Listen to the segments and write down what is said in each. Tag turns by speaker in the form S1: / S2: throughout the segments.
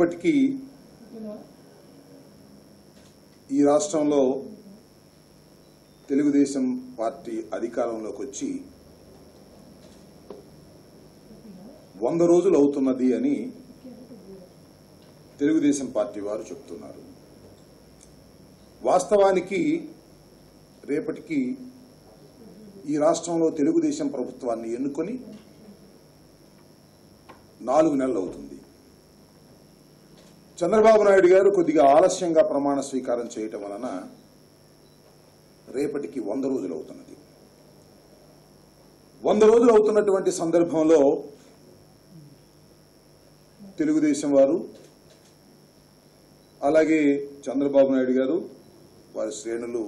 S1: రేపటికి ఈ రాష్ట్రంలో తెలుగుదేశం పార్టీ అధికారంలోకి వచ్చి వంద రోజులు అవుతున్నది అని తెలుగుదేశం పార్టీ వారు చెప్తున్నారు వాస్తవానికి రేపటికి ఈ రాష్ట్రంలో తెలుగుదేశం ప్రభుత్వాన్ని ఎన్నుకొని నాలుగు నెలలు అవుతుంది చంద్రబాబు నాయుడు గారు కొద్దిగా ఆలస్యంగా ప్రమాణ స్వీకారం చేయటం వలన రేపటికి వంద రోజులు అవుతున్నది వంద రోజులు అవుతున్నటువంటి సందర్భంలో తెలుగుదేశం వారు అలాగే చంద్రబాబు నాయుడు గారు వారి శ్రేణులు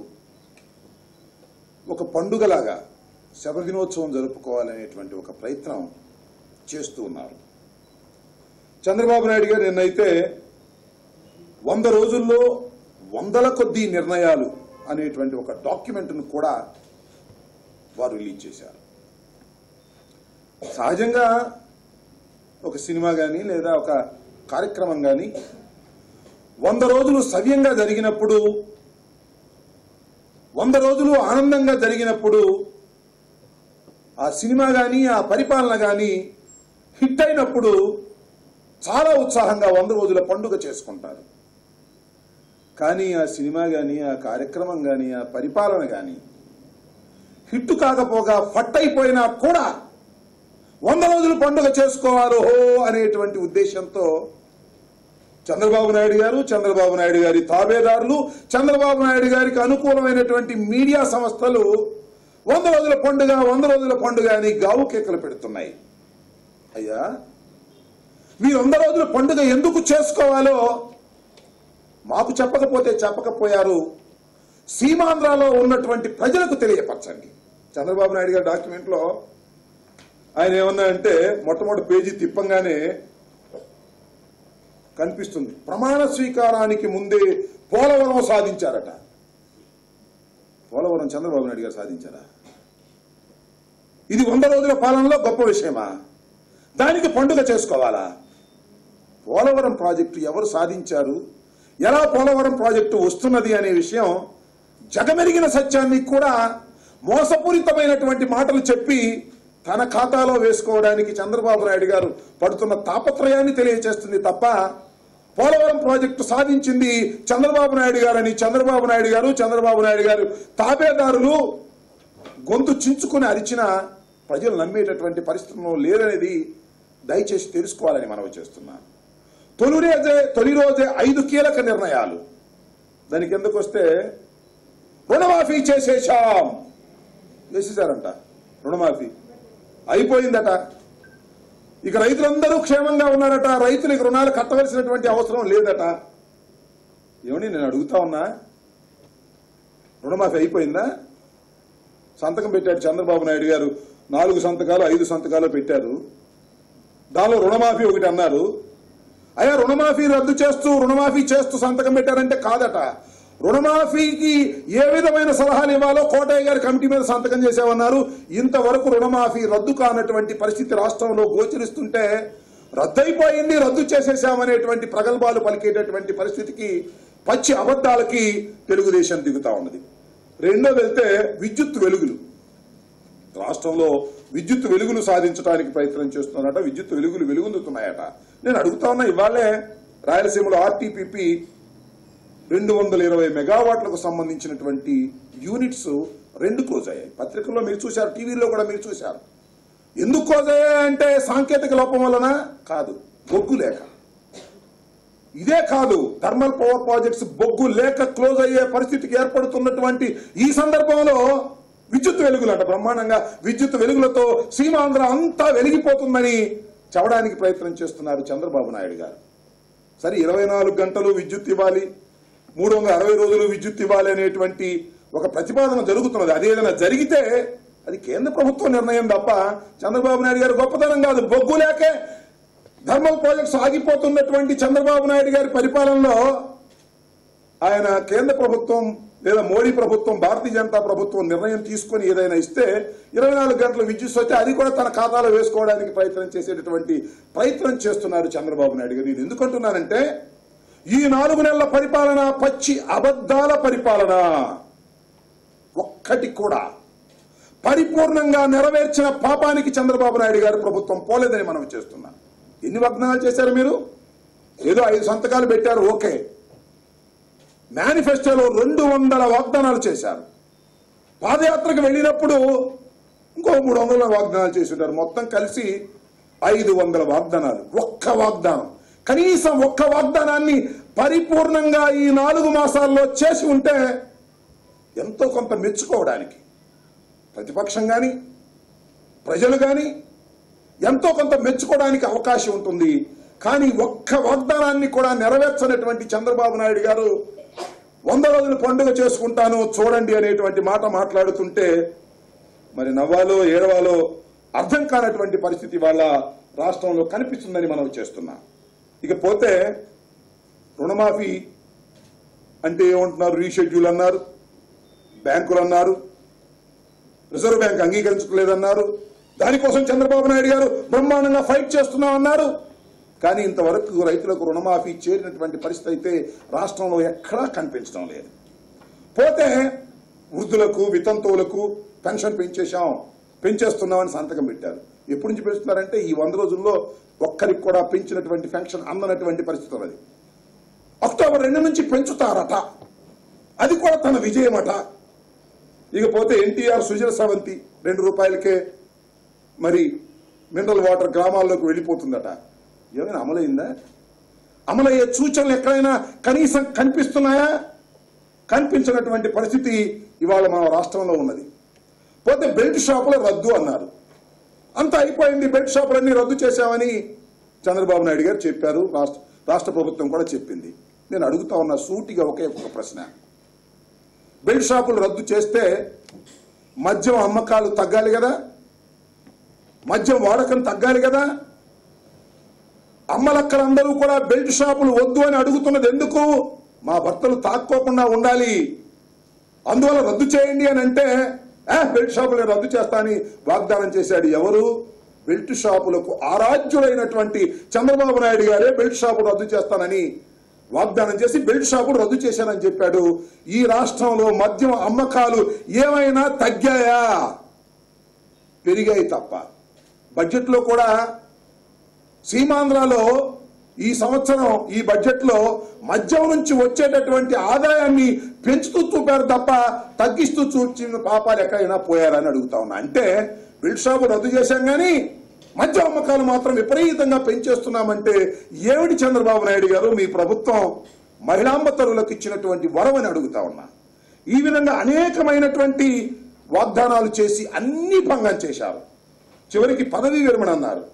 S1: ఒక పండుగలాగా శబదినోత్సవం జరుపుకోవాలనేటువంటి ఒక ప్రయత్నం చేస్తూ ఉన్నారు చంద్రబాబు నాయుడు గారు నిన్నైతే వంద రోజుల్లో వందల కొద్దీ నిర్ణయాలు అనేటువంటి ఒక డాక్యుమెంట్ను కూడా వారు రిలీజ్ చేశారు సహజంగా ఒక సినిమా కానీ లేదా ఒక కార్యక్రమం కానీ వంద రోజులు సవ్యంగా జరిగినప్పుడు వంద రోజులు ఆనందంగా జరిగినప్పుడు ఆ సినిమా కానీ ఆ పరిపాలన కానీ హిట్ అయినప్పుడు చాలా ఉత్సాహంగా వంద రోజుల పండుగ చేసుకుంటారు కానీ ఆ సినిమా కానీ ఆ కార్యక్రమం కానీ ఆ పరిపాలన కానీ హిట్ కాకపోగా ఫట్ అయిపోయినా కూడా వంద రోజులు పండుగ చేసుకోవాలి హో అనేటువంటి ఉద్దేశంతో చంద్రబాబు నాయుడు గారు చంద్రబాబు నాయుడు గారి తాబేదారులు చంద్రబాబు నాయుడు గారికి అనుకూలమైనటువంటి మీడియా సంస్థలు వంద రోజుల పండుగ వంద రోజుల పండుగ అని గావు కేకలు పెడుతున్నాయి అయ్యా మీరు వంద రోజుల పండుగ ఎందుకు చేసుకోవాలో మాకు చెప్పకపోతే చెప్పకపోయారు సీమాంధ్రలో ఉన్నటువంటి ప్రజలకు తెలియపరచండి చంద్రబాబు నాయుడు గారి డాక్యుమెంట్లో ఆయన ఏమన్నా అంటే మొట్టమొదటి పేజీ తిప్పంగానే కనిపిస్తుంది ప్రమాణ స్వీకారానికి ముందే పోలవరం సాధించారట పోలవరం చంద్రబాబు నాయుడు గారు సాధించారా ఇది వంద రోజుల పాలనలో గొప్ప విషయమా దానికి పండుగ చేసుకోవాలా పోలవరం ప్రాజెక్టు ఎవరు సాధించారు ఎలా పోలవరం ప్రాజెక్టు వస్తున్నది అనే విషయం జగమెరిగిన సత్యాన్ని కూడా మోసపూరితమైనటువంటి మాటలు చెప్పి తన ఖాతాలో వేసుకోవడానికి చంద్రబాబు నాయుడు గారు పడుతున్న తాపత్రయాన్ని తెలియజేస్తుంది తప్ప పోలవరం ప్రాజెక్టు సాధించింది చంద్రబాబు నాయుడు గారని చంద్రబాబు నాయుడు గారు చంద్రబాబు నాయుడు గారు తాబేదారులు గొంతు చించుకుని అరిచిన ప్రజలు నమ్మేటటువంటి పరిస్థితుల్లో లేదనేది దయచేసి తెలుసుకోవాలని మనవి చేస్తున్నా తొలి రోజే తొలి రోజే ఐదు కీలక నిర్ణయాలు దానికి ఎందుకు వస్తే రుణమాఫీ చేసేశాం చేసేశారంట రుణమాఫీ అయిపోయిందట ఇక రైతులందరూ క్షేమంగా ఉన్నారట రైతులకు రుణాలు కట్టవలసినటువంటి అవసరం లేదట ఏమని నేను అడుగుతా ఉన్నా రుణమాఫీ అయిపోయిందా సంతకం పెట్టాడు చంద్రబాబు నాయుడు గారు నాలుగు సంతకాలు ఐదు సంతకాలు పెట్టారు దానిలో రుణమాఫీ ఒకటి అన్నారు అయ్యా రుణమాఫీ రద్దు చేస్తూ రుణమాఫీ చేస్తూ సంతకం పెట్టారంటే కాదట రుణమాఫీకి ఏ విధమైన సలహాలు ఇవ్వాలో కోటయ్య గారి కమిటీ మీద సంతకం చేశామన్నారు ఇంతవరకు రుణమాఫీ రద్దు కానటువంటి పరిస్థితి రాష్ట్రంలో గోచరిస్తుంటే రద్దయిపోయింది రద్దు చేసేసామనేటువంటి ప్రగల్భాలు పలికేటటువంటి పరిస్థితికి పచ్చి అబద్ధాలకి తెలుగుదేశం దిగుతా ఉన్నది రెండో వెళ్తే విద్యుత్ వెలుగులు రాష్ట్రంలో విద్యుత్ వెలుగులు సాధించడానికి ప్రయత్నం చేస్తున్నారట విద్యుత్ వెలుగులు వెలుగొందుతున్నాయట నేను అడుగుతా ఉన్నా ఇవాళే రాయలసీమలో ఆర్టీపీపీ రెండు వందల ఇరవై మెగావాట్లకు సంబంధించినటువంటి యూనిట్స్ రెండు క్లోజ్ అయ్యాయి పత్రికల్లో మీరు చూశారు టీవీలో కూడా మీరు చూశారు ఎందుకు క్లోజ్ అయ్యాయంటే సాంకేతిక లోపం వలన కాదు బొగ్గు లేక ఇదే కాదు థర్మల్ పవర్ ప్రాజెక్ట్స్ బొగ్గు లేక క్లోజ్ అయ్యే పరిస్థితికి ఏర్పడుతున్నటువంటి ఈ సందర్భంలో విద్యుత్ వెలుగులంట బ్రహ్మాండంగా విద్యుత్ వెలుగులతో సీమాంధ్ర అంతా వెలిగిపోతుందని చెప్పడానికి ప్రయత్నం చేస్తున్నారు చంద్రబాబు నాయుడు గారు సరే ఇరవై నాలుగు గంటలు విద్యుత్ ఇవ్వాలి మూడు వందల అరవై రోజులు విద్యుత్ ఇవ్వాలి అనేటువంటి ఒక ప్రతిపాదన జరుగుతున్నది అది ఏదైనా జరిగితే అది కేంద్ర ప్రభుత్వ నిర్ణయం తప్ప చంద్రబాబు నాయుడు గారి గొప్పతనం కాదు బొగ్గు లేకే థర్మల్ ప్రాజెక్ట్స్ ఆగిపోతున్నటువంటి చంద్రబాబు నాయుడు గారి పరిపాలనలో ఆయన కేంద్ర ప్రభుత్వం లేదా మోడీ ప్రభుత్వం భారతీయ జనతా ప్రభుత్వం నిర్ణయం తీసుకొని ఏదైనా ఇస్తే ఇరవై నాలుగు గంటల విద్యుత్ వస్తే అది కూడా తన ఖాతాలో వేసుకోవడానికి ప్రయత్నం చేసేటటువంటి ప్రయత్నం చేస్తున్నారు చంద్రబాబు నాయుడు గారు ఇది ఎందుకంటున్నానంటే ఈ నాలుగు నెలల పరిపాలన పచ్చి అబద్ధాల పరిపాలన ఒక్కటి కూడా పరిపూర్ణంగా నెరవేర్చిన పాపానికి చంద్రబాబు నాయుడు గారు ప్రభుత్వం పోలేదని మనం చేస్తున్నాం ఎన్ని వాగ్దానాలు చేశారు మీరు ఏదో ఐదు సంతకాలు పెట్టారు ఓకే మేనిఫెస్టోలో రెండు వందల వాగ్దానాలు చేశారు పాదయాత్రకు వెళ్ళినప్పుడు ఇంకో మూడు వందల వాగ్దానాలు చేసి ఉంటారు మొత్తం కలిసి ఐదు వందల వాగ్దానాలు ఒక్క వాగ్దానం కనీసం ఒక్క వాగ్దానాన్ని పరిపూర్ణంగా ఈ నాలుగు మాసాల్లో చేసి ఉంటే ఎంతో కొంత మెచ్చుకోవడానికి ప్రతిపక్షం కానీ ప్రజలు కానీ ఎంతో కొంత మెచ్చుకోవడానికి అవకాశం ఉంటుంది కానీ ఒక్క వాగ్దానాన్ని కూడా నెరవేర్చనటువంటి చంద్రబాబు నాయుడు గారు వంద రోజులు పండుగ చేసుకుంటాను చూడండి అనేటువంటి మాట మాట్లాడుతుంటే మరి నవ్వాలో ఏడవాలో అర్థం కానటువంటి పరిస్థితి వాళ్ళ రాష్ట్రంలో కనిపిస్తుందని మనం చేస్తున్నాం ఇకపోతే రుణమాఫీ అంటే ఏమంటున్నారు రీషెడ్యూల్ అన్నారు బ్యాంకులు అన్నారు రిజర్వ్ బ్యాంక్ అంగీకరించట్లేదన్నారు దానికోసం చంద్రబాబు నాయుడు గారు బ్రహ్మాండంగా ఫైట్ చేస్తున్నామన్నారు కానీ ఇంతవరకు రైతులకు రుణమాఫీ చేరినటువంటి పరిస్థితి అయితే రాష్ట్రంలో ఎక్కడా కనిపించడం లేదు పోతే వృద్ధులకు వితంతువులకు పెన్షన్ పెంచేశాం పెంచేస్తున్నామని సంతకం పెట్టారు ఎప్పటి నుంచి పెంచుతున్నారంటే ఈ వంద రోజుల్లో ఒక్కరికి కూడా పెంచినటువంటి పెన్షన్ అందనటువంటి పరిస్థితి ఉన్నది అక్టోబర్ రెండు నుంచి పెంచుతారట అది కూడా తన విజయమట ఇకపోతే ఎన్టీఆర్ సుజల సవంతి రెండు రూపాయలకే మరి మినరల్ వాటర్ గ్రామాల్లోకి వెళ్ళిపోతుందట ఏమైనా అమలైందా అమలయ్యే సూచనలు ఎక్కడైనా కనీసం కనిపిస్తున్నాయా కనిపించినటువంటి పరిస్థితి ఇవాళ మన రాష్ట్రంలో ఉన్నది పోతే బెల్ట్ షాపుల రద్దు అన్నారు అంత అయిపోయింది బెల్ట్ షాపులన్నీ రద్దు చేశామని చంద్రబాబు నాయుడు గారు చెప్పారు రాష్ట్ర రాష్ట్ర ప్రభుత్వం కూడా చెప్పింది నేను అడుగుతా ఉన్న సూటిగా ఒకే ఒక ప్రశ్న బెల్ట్ షాపులు రద్దు చేస్తే మద్యం అమ్మకాలు తగ్గాలి కదా మద్యం వాడకం తగ్గాలి కదా అమ్మలక్కలందరూ కూడా బెల్ట్ షాపులు వద్దు అని అడుగుతున్నది ఎందుకు మా భర్తలు తాక్కోకుండా ఉండాలి అందువల్ల రద్దు చేయండి అని అంటే "ఆ, బెల్ట్ షాపులు రద్దు చేస్తా అని వాగ్దానం చేశాడు ఎవరు బెల్ట్ షాపులకు ఆరాధ్యుడైనటువంటి చంద్రబాబు నాయుడు గారే బెల్ట్ షాపులు రద్దు చేస్తానని వాగ్దానం చేసి బెల్ట్ షాపులు రద్దు చేశానని చెప్పాడు ఈ రాష్ట్రంలో మద్యం అమ్మకాలు ఏమైనా తగ్గాయా పెరిగాయి తప్ప బడ్జెట్లో కూడా సీమాంధ్రలో ఈ సంవత్సరం ఈ బడ్జెట్ లో మద్యం నుంచి వచ్చేటటువంటి ఆదాయాన్ని పెంచుతూ చూపారు తప్ప తగ్గిస్తూ చూచిన పాపాలు ఎక్కడైనా పోయారని అడుగుతా ఉన్నా అంటే బిల్డ్ షాపు రద్దు చేశాం కానీ మద్య అమ్మకాలు మాత్రం విపరీతంగా పెంచేస్తున్నామంటే ఏమిటి చంద్రబాబు నాయుడు గారు మీ ప్రభుత్వం మహిళాంబతరులకు ఇచ్చినటువంటి వరమని అడుగుతా ఉన్నా ఈ విధంగా అనేకమైనటువంటి వాగ్దానాలు చేసి అన్ని భంగం చేశారు చివరికి పదవీ విరమణ అన్నారు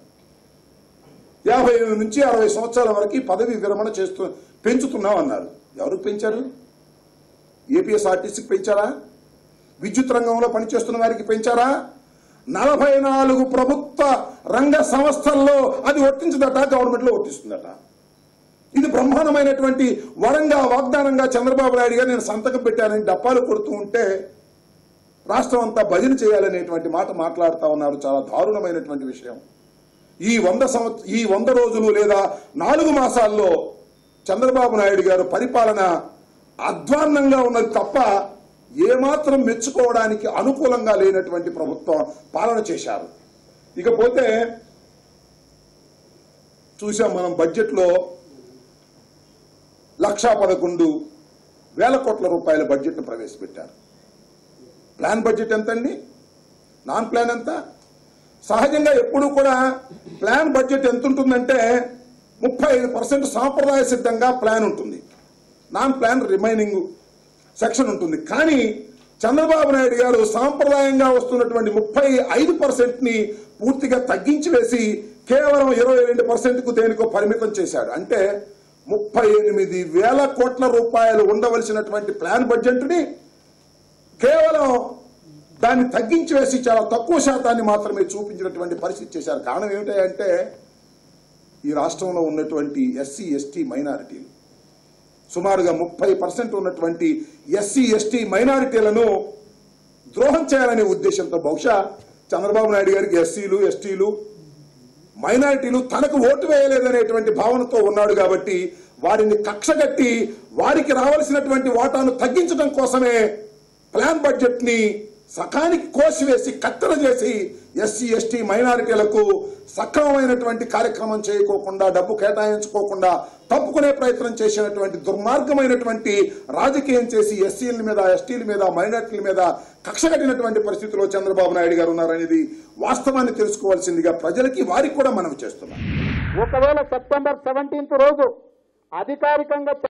S1: యాభై ఎనిమిది నుంచి అరవై సంవత్సరాల వరకు పదవి విరమణ చేస్తూ పెంచుతున్నాం అన్నారు ఎవరు పెంచారు ఏపీఎస్ఆర్టీసీకి పెంచారా విద్యుత్ రంగంలో పనిచేస్తున్న వారికి పెంచారా నలభై నాలుగు ప్రభుత్వ రంగ సంస్థల్లో అది వర్తించదట గవర్నమెంట్ లో వర్తిస్తుందట ఇది బ్రహ్మాండమైనటువంటి వరంగా వాగ్దానంగా చంద్రబాబు నాయుడు గారు నేను సంతకం పెట్టానని డప్పాలు కొడుతూ ఉంటే రాష్ట్రం అంతా భజన చేయాలనేటువంటి మాట మాట్లాడుతా ఉన్నారు చాలా దారుణమైనటువంటి విషయం ఈ వంద సంవత్స ఈ వంద రోజులు లేదా నాలుగు మాసాల్లో చంద్రబాబు నాయుడు గారు పరిపాలన అధ్వాన్నంగా ఉన్నది తప్ప ఏమాత్రం మెచ్చుకోవడానికి అనుకూలంగా లేనటువంటి ప్రభుత్వం పాలన చేశారు ఇకపోతే చూసాం మనం బడ్జెట్లో లక్షా పదకొండు వేల కోట్ల రూపాయల బడ్జెట్ను ప్రవేశపెట్టారు ప్లాన్ బడ్జెట్ ఎంతండి నాన్ ప్లాన్ ఎంత సహజంగా ఎప్పుడు కూడా ప్లాన్ బడ్జెట్ ఎంత ఉంటుందంటే ముప్పై ఐదు పర్సెంట్ సాంప్రదాయ సిద్ధంగా ప్లాన్ ఉంటుంది నాన్ ప్లాన్ రిమైనింగ్ సెక్షన్ ఉంటుంది కానీ చంద్రబాబు నాయుడు గారు సాంప్రదాయంగా వస్తున్నటువంటి ముప్పై ఐదు పర్సెంట్ ని పూర్తిగా తగ్గించి వేసి కేవలం ఇరవై రెండు పర్సెంట్ కు దేనికో పరిమితం చేశాడు అంటే ముప్పై ఎనిమిది వేల కోట్ల రూపాయలు ఉండవలసినటువంటి ప్లాన్ బడ్జెట్ ని కేవలం దాన్ని తగ్గించి వేసి చాలా తక్కువ శాతాన్ని మాత్రమే చూపించినటువంటి పరిస్థితి చేశారు కారణం ఏమిటంటే ఈ రాష్ట్రంలో ఉన్నటువంటి ఎస్సీ ఎస్టీ మైనారిటీలు సుమారుగా ముప్పై పర్సెంట్ ఉన్నటువంటి ఎస్సీ ఎస్టీ మైనారిటీలను ద్రోహం చేయాలనే ఉద్దేశంతో బహుశా చంద్రబాబు నాయుడు గారికి ఎస్సీలు ఎస్టీలు మైనారిటీలు తనకు ఓటు వేయలేదనేటువంటి భావనతో ఉన్నాడు కాబట్టి వారిని కక్షగట్టి వారికి రావాల్సినటువంటి వాటాను తగ్గించడం కోసమే ప్లాన్ బడ్జెట్ ని సకానికి కోసివేసి కత్తెర చేసి ఎస్సీ ఎస్టీ మైనారిటీలకు సక్రమమైనటువంటి కార్యక్రమం చేయకోకుండా డబ్బు కేటాయించుకోకుండా తప్పుకునే ప్రయత్నం చేసినటువంటి దుర్మార్గమైనటువంటి రాజకీయం చేసి ఎస్సీల మీద ఎస్టీల మీద మైనారిటీల మీద కక్షగట్టినటువంటి పరిస్థితిలో చంద్రబాబు నాయుడు గారు ఉన్నారనేది వాస్తవాన్ని తెలుసుకోవాల్సిందిగా ప్రజలకి వారికి కూడా మనం చేస్తున్నాం
S2: ఒకవేళ సెప్టెంబర్ సెవెంటీన్త్ రోజు అధికారికంగా